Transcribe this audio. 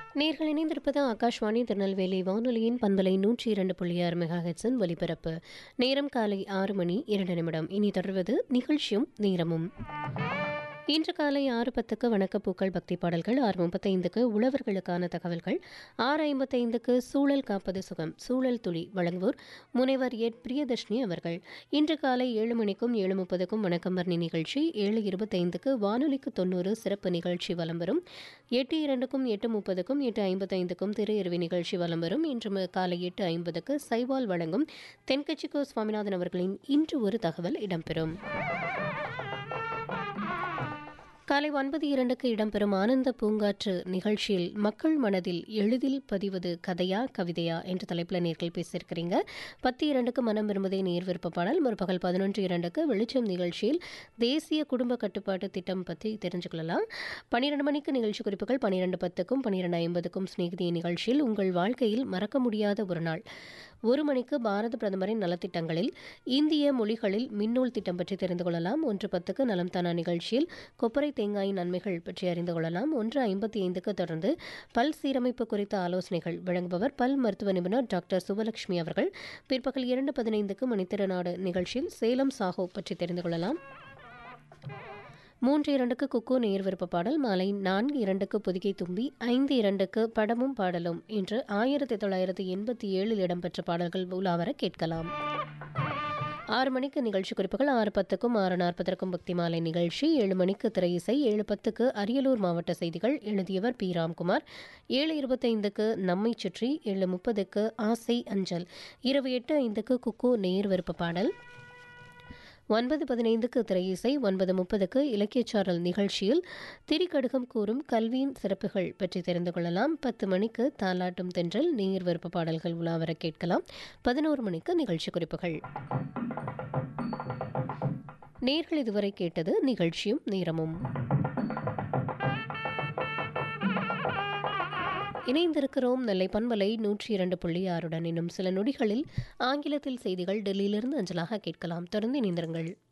நேர்கள் இணைந்திருப்பது ஆகாஷ்வாணி திருநெல்வேலி வானொலியின் பண்பலை நூற்றி இரண்டு புள்ளி ஆறு மெகா ஹெட்ஸின் ஒலிபரப்பு நேரம் காலை ஆறு மணி இரண்டு நிமிடம் இனி தொடர்வது நிகழ்ச்சியும் நேரமும் இன்று காலை ஆறு பத்துக்கு வணக்கப்பூக்கள் பக்தி பாடல்கள் ஆறு முப்பத்தைந்துக்கு உழவர்களுக்கான தகவல்கள் ஆறு ஐம்பத்தைந்துக்கு சூழல் காப்பது சுகம் சூழல் துளி வழங்குவோர் முனைவர் எட் பிரியதர்ஷினி அவர்கள் இன்று காலை ஏழு மணிக்கும் ஏழு முப்பதுக்கும் வணக்கம் வர்ணி நிகழ்ச்சி ஏழு இருபத்தைந்துக்கு வானொலிக்கு தொண்ணூறு சிறப்பு நிகழ்ச்சி வலம் வரும் எட்டு இரண்டுக்கும் எட்டு முப்பதுக்கும் எட்டு ஐம்பத்தைந்துக்கும் திரு இரவி நிகழ்ச்சி வலம் வரும் இன்று ம- காலை எட்டு ஐம்பதுக்கு சைவால் வழங்கும் தென்கட்சிக்கோ சுவாமிநாதன் அவர்களின் இன்று ஒரு தகவல் இடம்பெறும் காலை ஒன்பது இரண்டுக்கு இடம்பெறும் ஆனந்த பூங்காற்று நிகழ்ச்சியில் மக்கள் மனதில் எளிதில் பதிவது கதையா கவிதையா என்ற தலைப்பில் நேர்கள் பேசியிருக்கிறீங்க பத்து இரண்டுக்கு மனம் விரும்புதே நேர் விருப்ப பாடல் முற்பகல் பதினொன்று இரண்டுக்கு வெளிச்சம் நிகழ்ச்சியில் தேசிய குடும்ப கட்டுப்பாட்டு திட்டம் பற்றி தெரிஞ்சுக்கொள்ளலாம் பன்னிரெண்டு மணிக்கு நிகழ்ச்சி குறிப்புகள் பன்னிரெண்டு பத்துக்கும் பன்னிரெண்டு ஐம்பதுக்கும் ஸ்நேகிதிய நிகழ்ச்சியில் உங்கள் வாழ்க்கையில் மறக்க முடியாத ஒரு நாள் ஒரு மணிக்கு பாரத பிரதமரின் நலத்திட்டங்களில் இந்திய மொழிகளில் மின்னூல் திட்டம் பற்றி தெரிந்து கொள்ளலாம் ஒன்று பத்துக்கு நலம் தானா நிகழ்ச்சியில் கொப்பரை தேங்காயின் நன்மைகள் பற்றி அறிந்து கொள்ளலாம் ஒன்று ஐம்பத்தி ஐந்துக்கு தொடர்ந்து பல் சீரமைப்பு குறித்த ஆலோசனைகள் வழங்குபவர் பல் மருத்துவ நிபுணர் டாக்டர் சுபலட்சுமி அவர்கள் பிற்பகல் இரண்டு பதினைந்துக்கு மணித்திறநாடு நிகழ்ச்சியில் சேலம் சாஹோ பற்றி தெரிந்து கொள்ளலாம் மூன்று இரண்டுக்கு குக்கு நேர் விருப்ப பாடல் மாலை நான்கு இரண்டுக்கு புதுகை தும்பி ஐந்து இரண்டுக்கு படமும் பாடலும் இன்று ஆயிரத்தி தொள்ளாயிரத்தி எண்பத்தி ஏழில் இடம்பெற்ற பாடல்கள் உலாவர கேட்கலாம் ஆறு மணிக்கு நிகழ்ச்சி குறிப்புகள் ஆறு பத்துக்கும் ஆறு நாற்பதற்கும் பக்தி மாலை நிகழ்ச்சி ஏழு மணிக்கு திரை இசை ஏழு பத்துக்கு அரியலூர் மாவட்ட செய்திகள் எழுதியவர் பி ராம்குமார் ஏழு இருபத்தைந்துக்கு நம்மை சுற்றி ஏழு முப்பதுக்கு ஆசை அஞ்சல் இரவு எட்டு ஐந்துக்கு குக்கு நேர் விருப்ப பாடல் ஒன்பது பதினைந்துக்கு திரை இசை ஒன்பது முப்பதுக்கு இலக்கியச்சாரல் நிகழ்ச்சியில் திரிகடுகம் கூறும் கல்வியின் சிறப்புகள் பற்றி தெரிந்து கொள்ளலாம் பத்து மணிக்கு தாலாட்டும் தென்றல் நேர் விருப்ப பாடல்கள் உலாவர கேட்கலாம் பதினோரு மணிக்கு நிகழ்ச்சி குறிப்புகள் நேர்கள் இதுவரை கேட்டது நிகழ்ச்சியும் நேரமும் இணைந்திருக்கிறோம் நெல்லை பண்பலை நூற்றி இரண்டு புள்ளி ஆறுடன் இன்னும் சில நொடிகளில் ஆங்கிலத்தில் செய்திகள் டெல்லியிலிருந்து அஞ்சலாக கேட்கலாம் தொடர்ந்து இணைந்திருங்கள்